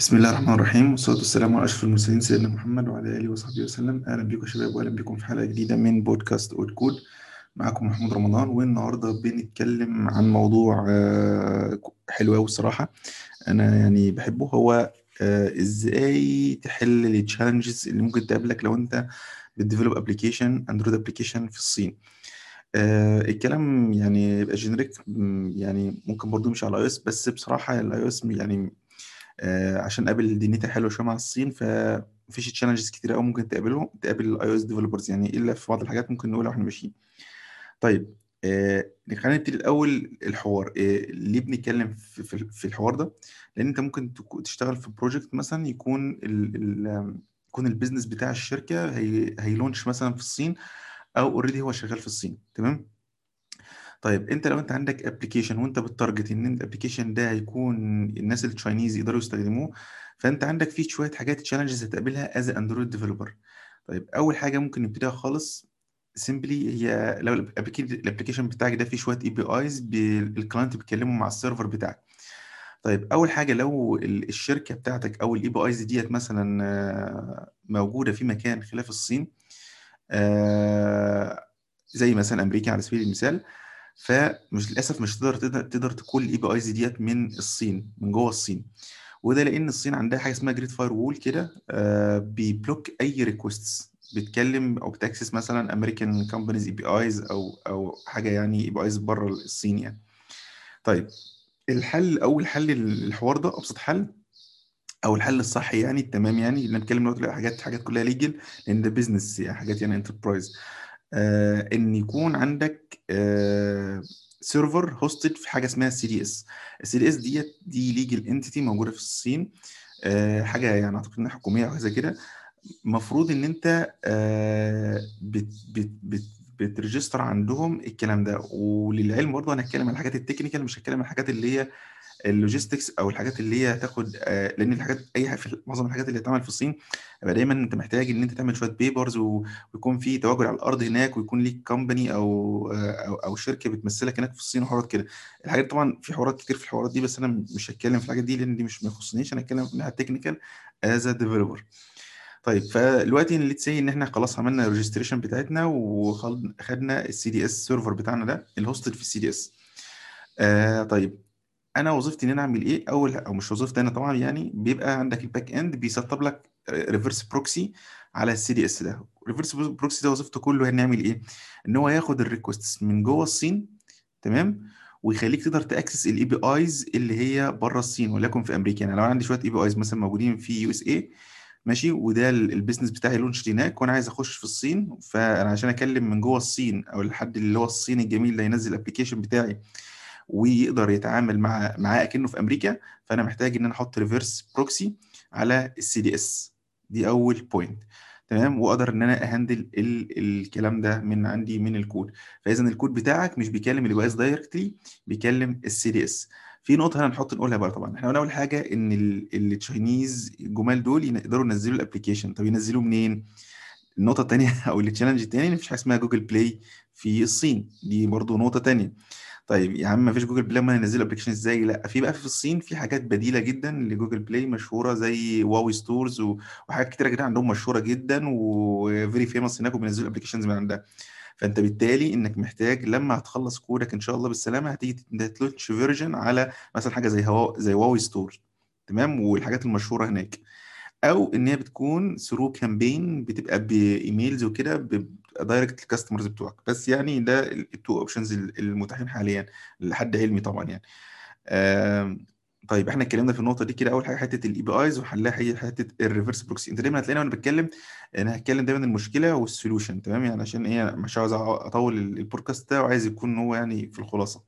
بسم الله الرحمن الرحيم والصلاة والسلام على أشرف المرسلين سيدنا محمد وعلى آله وصحبه وسلم أهلا بكم يا شباب وأهلا بكم في حلقة جديدة من بودكاست أود كود معكم محمود رمضان والنهاردة بنتكلم عن موضوع آه، حلو أوي الصراحة أنا يعني بحبه هو آه، إزاي تحل التشالنجز اللي ممكن تقابلك لو أنت بتديفلوب ابلكيشن اندرويد ابلكيشن في الصين آه الكلام يعني يبقى جينيريك يعني ممكن برضو مش على اي اس بس بصراحه الاي اس يعني آه عشان قابل دنيتها حلوه شويه مع الصين فمفيش تشالنجز كتير قوي ممكن تقابلهم تقابل الاي او اس ديفلوبرز يعني الا في بعض الحاجات ممكن نقولها واحنا ماشيين طيب آه خلينا نبتدي الاول الحوار آه ليه بنتكلم في, في, في الحوار ده لان انت ممكن تك- تشتغل في بروجكت مثلا يكون ال ال يكون البيزنس بتاع الشركه هي هيلونش مثلا في الصين او اوريدي هو شغال في الصين تمام طيب انت لو انت عندك ابلكيشن وانت بتارجت ان الابلكيشن ده هيكون الناس التشاينيز يقدروا يستخدموه فانت عندك فيه شويه حاجات تشالنجز هتقابلها از اندرويد ديفلوبر طيب اول حاجه ممكن نبتديها خالص سيمبلي هي لو الابلكيشن بتاعك ده فيه شويه اي بي ايز الكلاينت بيتكلموا مع السيرفر بتاعك طيب اول حاجه لو ال- الشركه بتاعتك او الاي بي ايز ديت مثلا آه، موجوده في مكان خلاف الصين آه، زي مثلا امريكا على سبيل المثال فمش للاسف مش تقدر تقدر, تقدر تكول الاي بي ايز ديت من الصين من جوه الصين وده لان الصين عندها حاجه اسمها جريد فاير وول كده آه بيبلوك اي ريكوستس بتكلم او بتاكسس مثلا امريكان كومبانيز اي بي ايز او او حاجه يعني اي بي ايز بره الصين يعني طيب الحل اول حل للحوار ده ابسط حل او الحل الصح يعني التمام يعني اللي بنتكلم دلوقتي حاجات حاجات كلها ليجل لان ده بيزنس يعني حاجات يعني انتربرايز آه ان يكون عندك آه سيرفر هوستد في حاجه اسمها السي دي اس السي دي اس ديت دي ليجل انتيتي موجوده في الصين آه حاجه يعني اعتقد انها حكوميه او حاجه زي كده المفروض ان انت آه بت بت بت بتريجستر عندهم الكلام ده وللعلم برضه انا هتكلم عن الحاجات التكنيكال مش هتكلم عن الحاجات اللي هي اللوجيستكس او الحاجات اللي هي هتاخد آه، لان الحاجات اي حاجة في معظم الحاجات اللي هتعمل في الصين يبقى دايما انت محتاج ان انت تعمل شويه بيبرز ويكون في تواجد على الارض هناك ويكون ليك كومباني او آه، او او شركه بتمثلك هناك في الصين وحوارات كده الحاجات طبعا في حوارات كتير في الحوارات دي بس انا مش هتكلم في الحاجات دي لان دي مش ما يخصنيش انا هتكلم في الناحيه التكنيكال از ديفلوبر طيب فدلوقتي اللي تسي ان احنا خلاص عملنا الريجستريشن بتاعتنا وخدنا السي دي اس سيرفر بتاعنا ده اللي هوستد في السي دي اس آه طيب انا وظيفتي ان انا اعمل ايه اول او مش وظيفتي انا طبعا يعني بيبقى عندك الباك اند بيسطب لك ريفرس بروكسي على السي دي اس ده الريفرس بروكسي ده وظيفته كله ان يعمل ايه ان هو ياخد الريكوستس من جوه الصين تمام ويخليك تقدر تاكسس الاي بي ايز اللي هي بره الصين وليكن في امريكا يعني لو عندي شويه اي بي ايز مثلا موجودين في يو اس اي ماشي وده ال- البيزنس بتاعي لونش هناك وانا عايز اخش في الصين فانا عشان اكلم من جوه الصين او الحد اللي هو الصيني الجميل اللي هينزل الابلكيشن بتاعي ويقدر يتعامل مع معاه اكنه في امريكا فانا محتاج ان انا احط ريفرس بروكسي على السي دي اس دي اول بوينت تمام واقدر ان انا اهندل ال الكلام ده من عندي من الكود فاذا الكود بتاعك مش بيكلم الديفايس دايركتلي بيكلم السي دي اس في نقطه هنحط نقولها بقى طبعا احنا قلنا اول حاجه ان التشاينيز الجمال دول يقدروا ينزلوا الابلكيشن طب ينزلوه منين النقطه الثانيه او التشالنج الثاني ان مفيش حاجه اسمها جوجل بلاي في الصين دي برضو نقطه ثانيه طيب يا عم مفيش جوجل بلاي ما ننزل ابلكيشن ازاي لا في بقى في الصين في حاجات بديله جدا لجوجل بلاي مشهوره زي واوي ستورز و- وحاجات كتيره جدا عندهم مشهوره جدا وفيري فيموس هناك وبينزلوا ابلكيشنز من عندها فانت بالتالي انك محتاج لما هتخلص كودك ان شاء الله بالسلامه هتيجي تلونش فيرجن على مثلا حاجه زي هوا زي واوي ستور تمام والحاجات المشهوره هناك او ان هي بتكون ثرو كامبين بتبقى بايميلز وكده دايركت الكاستمرز بتوعك بس يعني ده التو اوبشنز المتاحين حاليا لحد علمي طبعا يعني آم، طيب احنا اتكلمنا في النقطه دي كده اول حاجه حته الاي بي ايز وحلها هي حته الريفرس بروكسي انت دايما هتلاقيني وانا بتكلم انا هتكلم دايما المشكله والسوليوشن تمام يعني عشان ايه مش عاوز اطول البودكاست ده وعايز يكون هو يعني في الخلاصه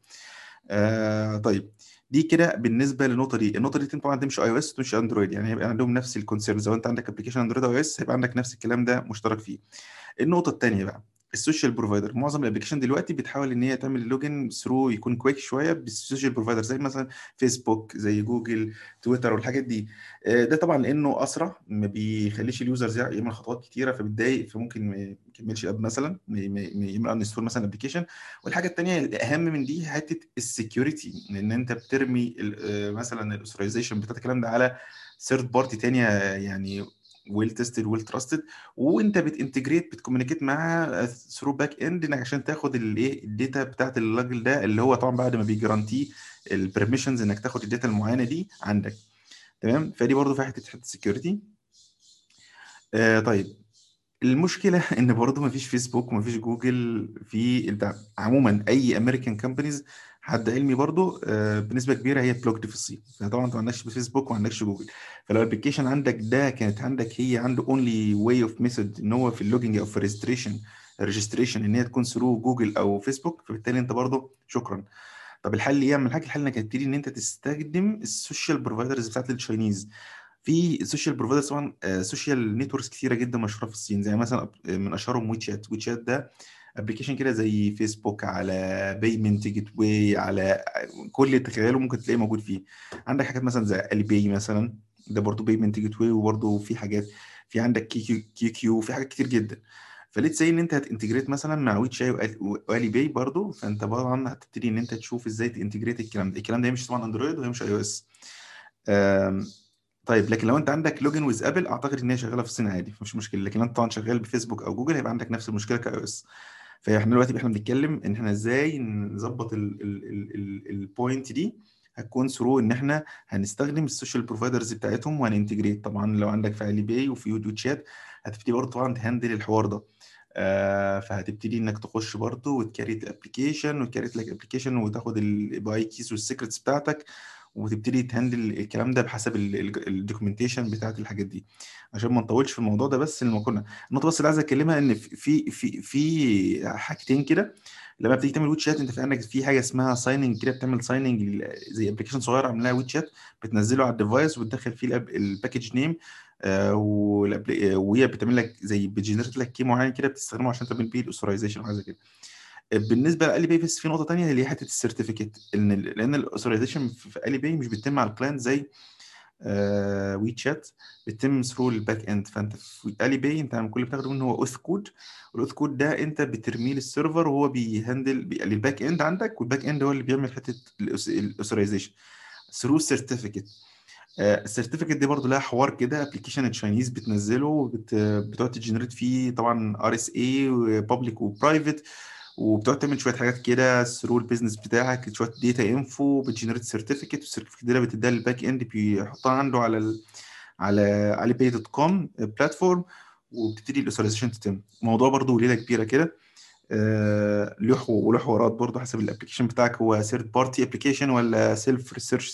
آه طيب دي كده بالنسبه للنقطه دي النقطه دي طبعا تمشي اي او اس تمشي اندرويد يعني هيبقى عندهم نفس الكونسيرنز لو انت عندك ابلكيشن اندرويد او اي اس هيبقى عندك نفس الكلام ده مشترك فيه النقطه الثانيه بقى السوشيال بروفايدر معظم الابلكيشن دلوقتي بتحاول ان هي تعمل لوجن ثرو يكون كويك شويه بالسوشيال بروفايدر زي مثلا فيسبوك زي جوجل تويتر والحاجات دي آه، ده طبعا لانه اسرع ما بيخليش اليوزرز يعمل خطوات كتيره فبتضايق فممكن ما يكملش اب مثلا ما ما- ما يعمل انستول مثلا ابلكيشن والحاجه الثانيه الاهم من دي حته السكيورتي ان انت بترمي ال- آه، مثلا الاثورايزيشن بتاعت الكلام ده على ثيرد بارتي تانية يعني ويل تيستد ويل تراستد وانت بتنتجريت بتكومينيكيت معاها ثرو باك اند انك عشان تاخد الايه الداتا بتاعت الراجل ده اللي هو طبعا بعد ما بيجرانتي البرميشنز انك تاخد الداتا المعينه دي عندك تمام فدي برضو فيها حته حته سكيورتي آه طيب المشكله ان برضو ما فيش فيسبوك وما فيش جوجل في البتاع عموما اي امريكان كومبانيز حد علمي برضو آه بنسبه كبيره هي بلوكد في الصين فطبعا انت ما عندكش فيسبوك وما عندكش جوجل فلو الابلكيشن عندك ده كانت عندك هي عنده اونلي واي اوف ميثود ان هو في اللوجينج او في الريجستريشن ريجستريشن ان هي تكون ثرو جوجل او فيسبوك فبالتالي انت برضو شكرا طب الحل ايه يعمل حاجه الحل انك تبتدي ان انت تستخدم السوشيال بروفايدرز بتاعت التشاينيز في سوشيال بروفايدرز طبعا سوشيال نتوركس كتيره جدا مشهوره في الصين زي مثلا من اشهرهم ويتشات ويتشات ده ابلكيشن كده زي فيسبوك على بيمنت جيت واي على كل اللي تخيله ممكن تلاقيه موجود فيه عندك حاجات مثلا زي الي باي مثلا ده برضه بيمنت جيت واي وبرضه في حاجات في عندك كي كيو كي كيو في حاجات كتير جدا فليت سي ان انت هتنتجريت مثلا مع ويتشاي والي باي برضه فانت طبعا هتبتدي ان انت تشوف ازاي تنتجريت الكلام ده الكلام ده يمشي طبعا اندرويد ويمشي اي او اس طيب لكن لو انت عندك لوجن ويز ابل اعتقد ان هي شغاله في الصين عادي مفيش مشكله لكن انت طبعا شغال بفيسبوك او جوجل هيبقى عندك نفس المشكله كاي او اس فاحنا دلوقتي احنا بنتكلم ان احنا ازاي نظبط البوينت دي هتكون ثرو ان احنا هنستخدم السوشيال بروفايدرز بتاعتهم وهننتجريت طبعا لو عندك في علي باي وفي يوديو تشات هتبتدي برضه طبعا تهندل الحوار ده آه فهتبتدي انك تخش برضه وتكريت الابلكيشن وتكريت لك ابلكيشن وتاخد الاي كيز والسيكرتس بتاعتك وتبتدي تهندل الكلام ده بحسب الدوكيومنتيشن بتاعت الحاجات دي عشان ما نطولش في الموضوع ده بس لما كنا النقطه بس اللي عايز اتكلمها ان في في في حاجتين كده لما بتيجي تعمل ويت شات انت في عندك في حاجه اسمها سايننج كده بتعمل سايننج زي ابلكيشن صغير عاملها ويت شات بتنزله على الديفايس وتدخل فيه الباكج نيم آه وهي بتعمل لك زي بتجنريت لك كي معين كده بتستخدمه عشان تعمل بيه الاوثرايزيشن وحاجه زي كده بالنسبه لالي باي بس في نقطه ثانيه اللي هي حته السيرتيفيكت ان لان الاوثرايزيشن في الي باي مش بيتم على الكلاينت زي آه وي تشات بيتم ثرو الباك اند فانت في الي باي انت كل اللي بتاخده منه هو اوث كود والاوث كود ده انت بترميه للسيرفر وهو بيهندل بي... الباك اند عندك والباك اند هو اللي بيعمل حته الاوثرايزيشن ثرو سيرتيفيكت السيرتيفيكت دي برضه لها حوار كده ابلكيشن تشاينيز بتنزله بت... بتقعد تجنريت فيه طبعا ار اس اي وبابليك وبرايفت وبتقعد تعمل شويه حاجات كده ثرو البيزنس بتاعك شويه داتا انفو بتجنريت سيرتيفيكت والسيرتيفيكت ده بتديها للباك اند بيحطها عنده على ال على علي باي دوت كوم بلاتفورم وبتبتدي الاوثرايزيشن تتم الموضوع برضه ليله كبيره كده آه له وله حوارات برضه حسب الابلكيشن بتاعك هو ثيرد بارتي ابلكيشن ولا سيلف ريسيرش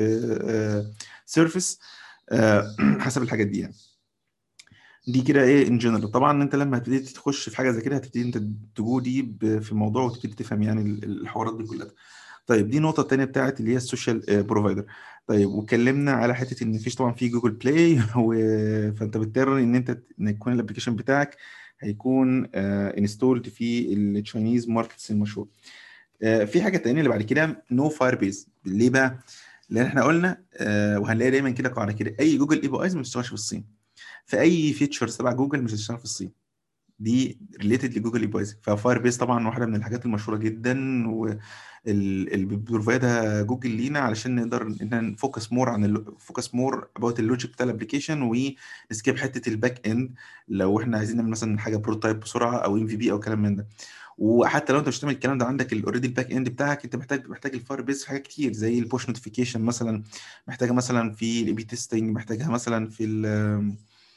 سيرفيس حسب الحاجات دي يعني دي كده ايه ان جنرال طبعا انت لما هتبتدي تخش في حاجه زي كده هتبتدي انت تجو دي في الموضوع وتبتدي تفهم يعني الحوارات دي كلها طيب دي النقطه الثانيه بتاعت اللي هي السوشيال بروفايدر طيب واتكلمنا على حته ان مفيش طبعا في جوجل بلاي و... فانت بتضطر ان انت ان يكون الابلكيشن بتاعك هيكون انستولد في التشاينيز ماركتس المشهور آه في حاجه ثانيه اللي بعد كده نو فاير بيز ليه بقى؟ لان احنا قلنا آه وهنلاقي دايما كده قاعده كده اي جوجل اي بي ايز ما بتشتغلش في الصين فاي فيتشرز تبع جوجل مش هتشتغل في الصين دي ريليتد لجوجل اي بي ففاير بيس طبعا واحده من الحاجات المشهوره جدا واللي بيبروفايدها جوجل لينا علشان نقدر ان نفوكس مور عن فوكس مور اباوت اللوجيك بتاع الابلكيشن ونسكيب حته الباك اند لو احنا عايزين نعمل مثلا حاجه بروتايب بسرعه او ام في بي او كلام من ده وحتى لو انت مش هتعمل الكلام ده عندك اوريدي الباك اند بتاعك انت محتاج محتاج الفاير بيس في حاجات كتير زي البوش نوتيفيكيشن مثلا محتاجه مثلا في الاي بي تيستنج محتاجها مثلا في ال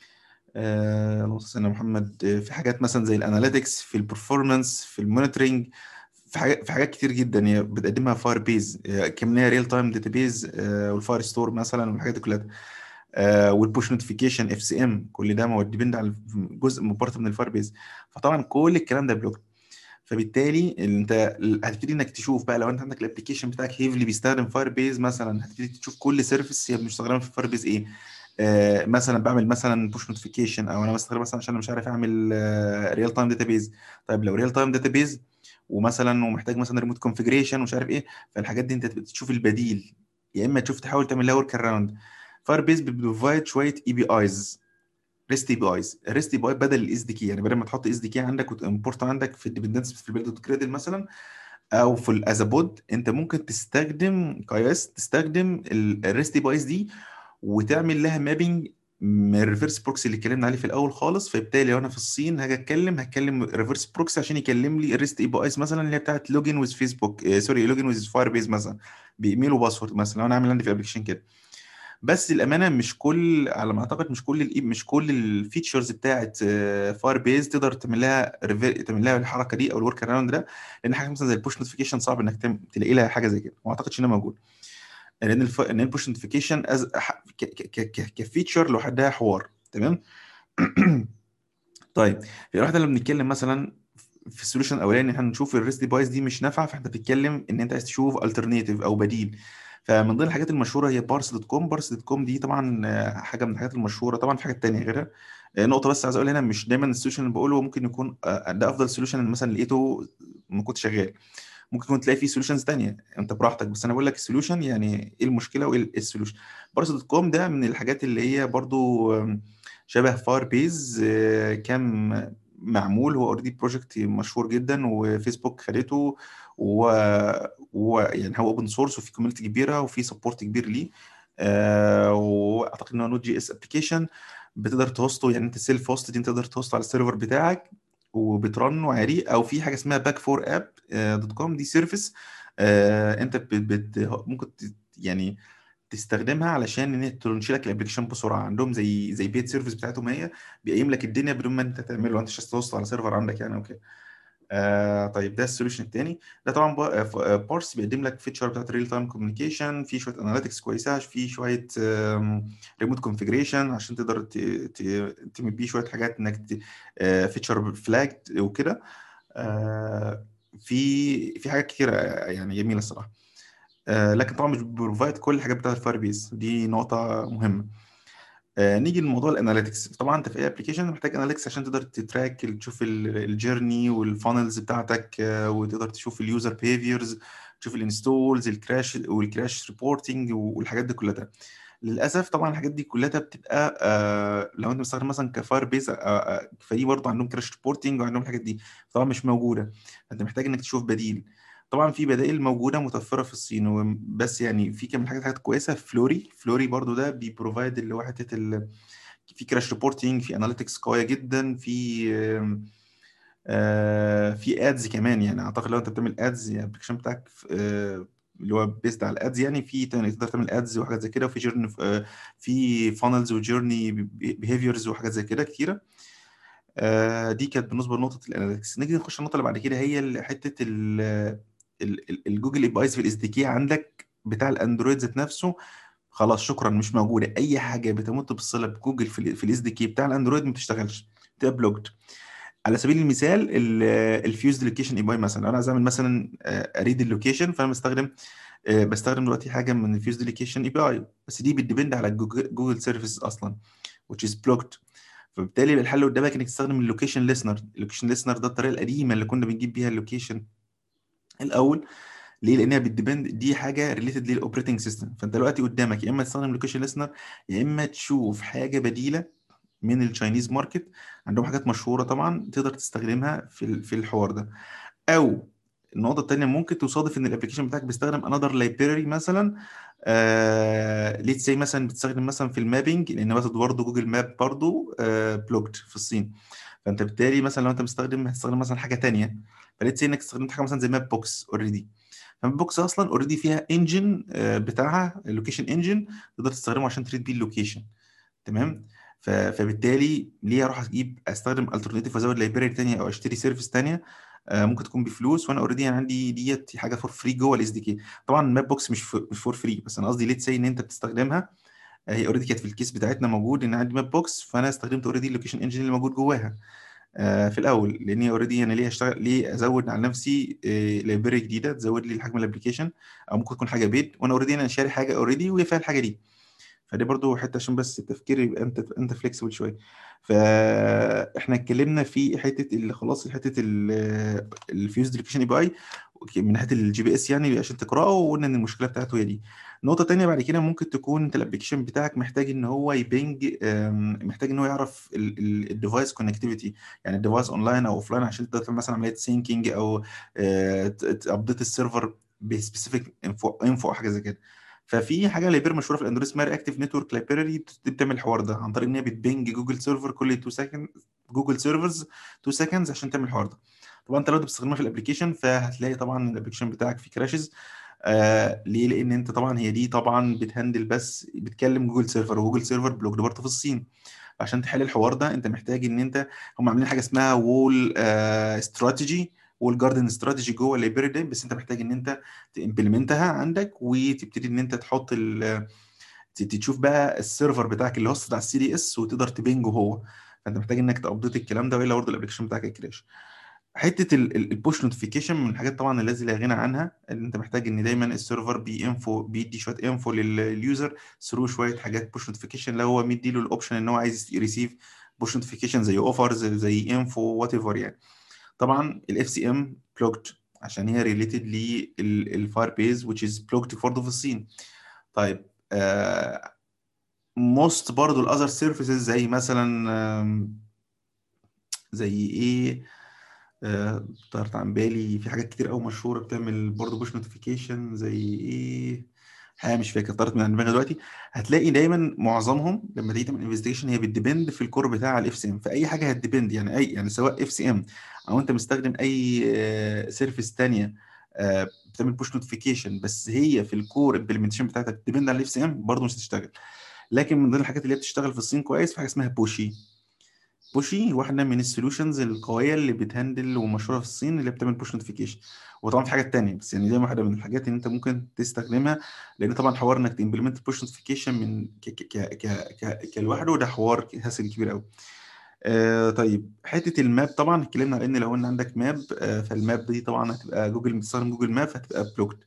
اللهم صل على محمد في حاجات مثلا زي الاناليتكس في البرفورمانس في المونيتورنج في حاجات في حاجات كتير جدا هي بتقدمها فاير بيز كمان ريل تايم داتابيز والفاير ستور مثلا والحاجات دي كلها والبوش نوتيفيكيشن اف سي ام كل ده مواد ديبند على جزء من بارت من الفاير بيز فطبعا كل الكلام ده بلوك فبالتالي انت هتبتدي انك تشوف بقى لو انت عندك الابلكيشن بتاعك هيفلي بيستخدم فاير بيز مثلا هتبتدي تشوف كل سيرفيس هي بنستخدمها في فاير بيز ايه آه مثلا بعمل مثلا بوش نوتيفيكيشن او انا بستخدم مثلا عشان مش عارف اعمل ريال تايم داتابيز طيب لو ريال تايم داتابيز ومثلا ومحتاج مثلا ريموت كونفيجريشن ومش عارف ايه فالحاجات دي انت تشوف البديل يا اما تشوف تحاول تعمل لها ورك اراوند فاير بيز بيبروفايد شويه اي بي ايز ريست اي بي ايز الريست اي بي اي بدل الاس دي كي يعني بدل ما تحط اس دي كي عندك وتمبورت عندك في الديبندنس في البيلد دوت كريدل مثلا او في الازابود انت ممكن تستخدم كايس تستخدم الريست اي بي ايز دي وتعمل لها مابنج من الريفرس بروكسي اللي اتكلمنا عليه في الاول خالص فبالتالي لو انا في الصين هاجي اتكلم هتكلم ريفرس بروكسي عشان يكلم لي الريست اي بي ايز مثلا اللي هي بتاعت لوجن ويز فيسبوك آه سوري لوجن ويز فاير بيز مثلا بايميل وباسورد مثلا لو انا عامل عندي في الابلكيشن كده بس الامانه مش كل على ما اعتقد مش كل الإي- مش كل الفيتشرز بتاعت فاير بيز تقدر تعمل لها ريفير تعمل لها الحركه دي او الورك اراوند ده لان حاجه مثلا زي البوش نوتيفيكيشن صعب انك تعمل- تلاقي لها حاجه زي كده ما اعتقدش انها موجوده لان الف... ان البوش نوتيفيكيشن از ح- ك... ك... ك... كفيتشر لوحدها حوار تمام طيب في واحده لما بنتكلم مثلا في السوليوشن الاولاني احنا نشوف الريست ديفايس دي مش نافعه فانت بتتكلم ان انت عايز تشوف الترناتيف او بديل فمن ضمن الحاجات المشهوره هي بارس دوت كوم بارس دوت كوم دي طبعا آه، حاجه من الحاجات المشهوره طبعا في حاجات تانية غيرها آه، نقطه بس عايز اقول هنا مش دايما السوليوشن اللي بقوله ممكن يكون آه، ده افضل سوليوشن مثلا لقيته ما كنت شغال ممكن يكون تلاقي فيه سوليوشنز تانية انت براحتك بس انا بقول لك السوليوشن يعني ايه المشكله وايه السوليوشن بارس دوت كوم ده من الحاجات اللي هي برضو آم، شبه فاير بيز كان معمول هو اوريدي بروجكت مشهور جدا وفيسبوك خدته و... و... يعني هو اوبن سورس وفي كوميونتي كبيره وفي سبورت كبير ليه آه واعتقد ان هو نوت جي اس ابلكيشن بتقدر تهوسته يعني انت سيلف هوست دي انت تقدر تهوسته على السيرفر بتاعك وبترن عادي او في حاجه اسمها باك فور اب دوت كوم دي سيرفيس آه انت بت... بت... ممكن ت... يعني تستخدمها علشان ان هي تلونش لك الابلكيشن بسرعه عندهم زي زي بيت سيرفيس بتاعتهم هي بيقيم لك الدنيا بدون ما انت تعمله انت مش عايز توصل على سيرفر عندك يعني اوكي آه طيب ده السوليوشن الثاني ده طبعا بارس بيقدم لك فيتشر بتاعت ريل تايم كوميونيكيشن في شويه اناليتكس كويسه في شويه ريموت كونفيجريشن عشان تقدر ت- ت- تعمل بيه شويه حاجات انك فيتشر فلاج وكده آه في في حاجات كتيره يعني جميله الصراحه آه لكن طبعا مش بروفايد كل الحاجات بتاعت الفاير بيز دي نقطه مهمه آه، نيجي لموضوع الاناليتكس طبعا انت في اي ابلكيشن محتاج اناليتكس عشان تقدر تتراك تشوف الجيرني والفانلز بتاعتك آه، وتقدر تشوف اليوزر بيهيفيرز تشوف الانستولز الكراش والكراش ريبورتنج والحاجات دي كلها للاسف طبعا الحاجات دي كلها بتبقى آه لو انت مستخدم مثلا كفاير بيز آه آه فدي برضه عندهم كراش ريبورتنج وعندهم الحاجات دي طبعا مش موجوده فانت محتاج انك تشوف بديل طبعا في بدائل موجوده متوفره في الصين و- بس يعني في كم حاجات حاجات كويسه فلوري فلوري برضو ده بيبروفايد اللي هو حته ال... في كراش ريبورتنج في اناليتكس قويه جدا في آم، آه في ادز كمان يعني اعتقد لو انت بتعمل ادز يعني الابلكيشن بتاعك آه اللي هو بيست على الادز يعني في تاني تقدر تعمل ادز وحاجات زي كده وفي جيرني آه في فانلز وجيرني بيهيفيرز وحاجات زي كده كتيره آه، دي كانت بالنسبه لنقطه الاناليتكس نيجي نخش النقطه اللي بعد كده هي ال- حته ال ال- ال- الجوجل اي بي ايز في الاس دي كي عندك بتاع الاندرويد ذات نفسه خلاص شكرا مش موجوده اي حاجه بتمت بالصله بجوجل في ال في الاس دي كي بتاع الاندرويد ما بتشتغلش بتبقى بلوكد على سبيل المثال الفيوزد لوكيشن اي بي اي مثلا لو انا عايز اعمل مثلا اريد اللوكيشن فانا بستخدم آه، بستخدم دلوقتي حاجه من الفيوزد لوكيشن اي بي اي بس دي بتديبند على جوجل جوجل سيرفيس اصلا which is blocked فبالتالي يبقى الحل قدامك انك تستخدم اللوكيشن ليسنر اللوكيشن ليسنر ده الطريقه القديمه اللي كنا بنجيب بيها اللوكيشن الاول ليه لانها بتديبند دي حاجه ريليتد للاوبريتنج سيستم فانت دلوقتي قدامك يا اما تستخدم لوكيشن ليسنر يا اما تشوف حاجه بديله من التشاينيز ماركت عندهم حاجات مشهوره طبعا تقدر تستخدمها في ال- في الحوار ده او النقطه الثانيه ممكن تصادف ان الابلكيشن بتاعك بيستخدم انذر لايبراري مثلا آه ليتس سي مثلا بتستخدم مثلا في المابنج لان مثلا برضه جوجل ماب برضه آه بلوكد في الصين فانت بالتالي مثلا لو انت مستخدم هتستخدم مثلا حاجه تانية فليتس سي انك استخدمت حاجه مثلا زي ماب بوكس اوريدي فماب بوكس اصلا اوريدي فيها انجن بتاعها اللوكيشن انجن تقدر تستخدمه عشان تريد بيه اللوكيشن تمام ف- فبالتالي ليه اروح اجيب استخدم الترناتيف وازود لايبراري تانية او اشتري سيرفيس تانية آه، ممكن تكون بفلوس وانا اوريدي عندي ديت حاجه فور فري جوه الاس دي كي طبعا ماب بوكس مش ف- مش فور فري بس انا قصدي ليت سي ان انت بتستخدمها آه، هي اوريدي كانت في الكيس بتاعتنا موجود ان عندي ماب بوكس فانا استخدمت اوريدي اللوكيشن انجن اللي موجود جواها آه، في الاول لاني اوريدي انا ليه اشتغل ليه ازود على نفسي لايبراري جديده تزود لي حجم الابلكيشن او ممكن تكون حاجه بيت وانا اوريدي انا شاري حاجه اوريدي وهي فيها الحاجه دي فدي برضو حته عشان بس التفكير يبقى انت انت فليكسبل شويه فاحنا اتكلمنا في حته اللي خلاص حته الفيوز لوكيشن اي بي اي من ناحيه الجي بي اس يعني عشان تقراه وقلنا ان المشكله بتاعته هي دي نقطه تانية بعد كده ممكن تكون انت الابلكيشن بتاعك محتاج ان هو يبنج أم، محتاج ان هو يعرف الديفايس كونكتيفيتي يعني الديفايس اونلاين او اوفلاين عشان تقدر تعمل مثلا عمليه سينكينج او تابديت السيرفر بسبيسيفيك انفو انفو او حاجه زي كده ففي حاجه لايبراري مشهوره في الاندرويد اسمها رياكتيف نتورك لايبراري بتعمل الحوار ده عن طريق ان هي بتبنج جوجل سيرفر كل 2 سكند جوجل سيرفرز 2 سكندز عشان تعمل الحوار ده طبعا انت لو بتستخدمها في الابلكيشن فهتلاقي طبعا الابلكيشن بتاعك فيه كراشز آه ليه؟ لان انت طبعا هي دي طبعا بتهندل بس بتكلم جوجل سيرفر وجوجل سيرفر بلوكد برضه في الصين عشان تحل الحوار ده انت محتاج ان انت هم عاملين حاجه اسمها وول استراتيجي وول جاردن استراتيجي جوه اللايبراري ده بس انت محتاج ان انت تمبلمنتها عندك وتبتدي ان انت تحط ال تشوف بقى السيرفر بتاعك اللي هوست بتاع السي دي اس وتقدر تبنجه هو فانت محتاج انك تابديت الكلام ده والا برضه الابلكيشن بتاعك هيكراش حته البوش نوتيفيكيشن من الحاجات طبعا الذي لا غنى عنها ان انت محتاج ان دايما السيرفر بينفو بيدي شويه انفو لليوزر ثرو شويه حاجات بوش نوتيفيكيشن لو هو مدي له الاوبشن ان هو عايز يريسيف بوش نوتيفيكيشن زي اوفرز زي انفو وات ايفر يعني طبعا الاف سي ام بلوكد عشان هي ريليتد للفاير بيز which is blocked برضه في الصين طيب موست برضه الاذر سيرفيسز زي مثلا آم، زي ايه آه، طارت عن بالي في حاجات كتير قوي مشهوره بتعمل برضه بوش نوتيفيكيشن زي ايه حاجه مش فاكر طارت من دماغي دلوقتي هتلاقي دايما معظمهم لما تيجي تعمل انفستيجيشن هي بتديبند في الكور بتاع الاف سي ام فاي حاجه هتديبند يعني اي يعني سواء اف سي ام او انت مستخدم اي سيرفيس تانية آه، بتعمل بوش نوتيفيكيشن بس هي في الكور امبلمنتيشن بتاعتها بتديبند على الاف سي ام برضه مش هتشتغل لكن من ضمن الحاجات اللي هي بتشتغل في الصين كويس في حاجه اسمها بوشي بوشي واحده من السوليوشنز القويه اللي بتهندل ومشهوره في الصين اللي بتعمل بوش نوتيفيكيشن وطبعا في حاجات تانية بس يعني دي واحده من الحاجات اللي انت ممكن تستخدمها لان طبعا حوار انك تمبلمنت بوش نوتيفيكيشن من ك ك ك ك ك ك لوحده ده حوار هاسل كبير قوي آه طيب حته الماب طبعا اتكلمنا على ان لو ان عندك ماب آه فالماب دي طبعا هتبقى جوجل بتستخدم جوجل ماب هتبقى بلوكد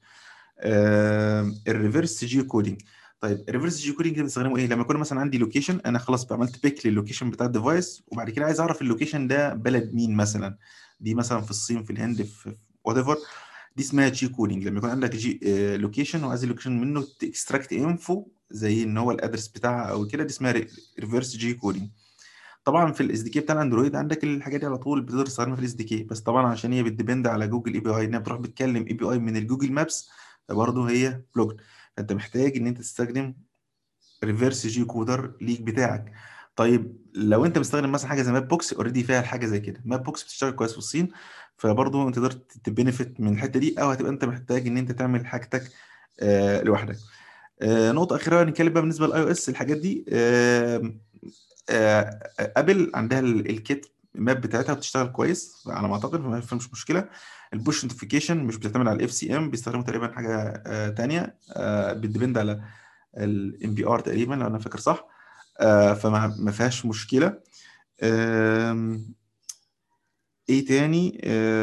آه الريفرس جيو كودينج طيب الريفرس جيو كودينج ده بنستخدمه ايه لما يكون مثلا عندي لوكيشن انا خلاص عملت بيك للوكيشن بتاع الديفايس وبعد كده عايز اعرف اللوكيشن ده بلد مين مثلا دي مثلا في الصين في الهند في وات ايفر دي اسمها جي كودينج لما يكون عندك جي لوكيشن وعايز اللوكيشن منه تكستراكت انفو زي ان هو الادرس بتاعها او كده دي اسمها ريفرس جي كودينج طبعا في الاس دي كي بتاع الاندرويد عندك الحاجات دي على طول بتقدر تستخدمها في الاس دي كي بس طبعا عشان هي بتديبند على جوجل اي بي اي انها بتروح بتكلم اي بي اي من الجوجل مابس فبرضه هي بلوكد فانت محتاج ان انت تستخدم ريفرس جي كودر ليك بتاعك طيب لو انت مستخدم مثلا حاجه زي ماب بوكس اوريدي فيها حاجه زي كده ماب بوكس بتشتغل كويس في الصين فبرضه انت تقدر تبنفت من الحته دي او هتبقى انت محتاج ان انت تعمل حاجتك آه لوحدك آه نقطه اخيره نتكلم بقى بالنسبه للاي او اس الحاجات دي آه آه ابل عندها ال- الكيت ماب بتاعتها بتشتغل كويس على ما اعتقد ما فيش مشكله البوش نوتيفيكيشن مش بتعتمد على الاف سي ام بيستخدموا تقريبا حاجه آه تانية آه بتديبند على الام بي ار تقريبا لو انا فاكر صح آه فما ما فيهاش مشكله آم، ايه تاني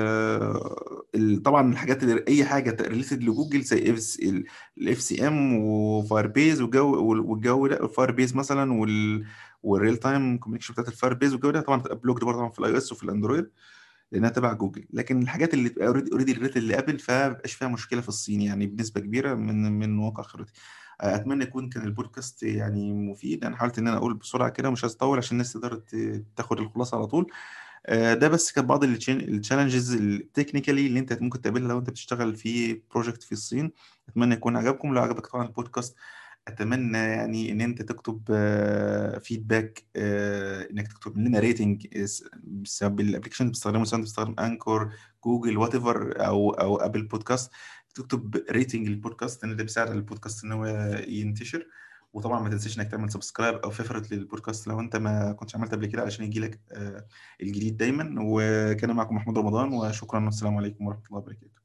آه ال- طبعا الحاجات اللي اي حاجه ريليتد لجوجل زي الاف سي ام وفاير بيز والجو والجو ده الفاير بيز مثلا وال والريل تايم كوميونيكيشن بتاعت الفاير بيز والجو ده طبعا تبقى بلوكد برضه طبعا في الاي او اس وفي الاندرويد لانها تبع جوجل لكن الحاجات اللي تبقى اوريدي اوريدي ريليتد لابل فمبقاش فيها مشكله في الصين يعني بنسبه كبيره من من واقع خبرتي اتمنى يكون كان البودكاست يعني مفيد انا حاولت ان انا اقول بسرعه كده مش عايز اطول عشان الناس تقدر ت- تاخد الخلاصه على طول آه، ده بس كانت بعض التشالنجز التكنيكالي اللي انت ممكن تقابلها لو انت بتشتغل في بروجكت في الصين اتمنى يكون عجبكم لو عجبك طبعا البودكاست اتمنى يعني ان انت تكتب فيدباك انك تكتب لنا ريتنج بسبب الابلكيشن اللي بتستخدمه سواء انت بتستخدم انكور جوجل وات ايفر او او ابل بودكاست تكتب ريتنج للبودكاست لان ده بيساعد على البودكاست ان هو ينتشر وطبعا ما تنساش انك تعمل سبسكرايب او فيفرت للبودكاست لو انت ما كنتش عملت قبل كده عشان يجي لك الجديد دايما وكان معكم محمود رمضان وشكرا والسلام عليكم ورحمة الله وبركاته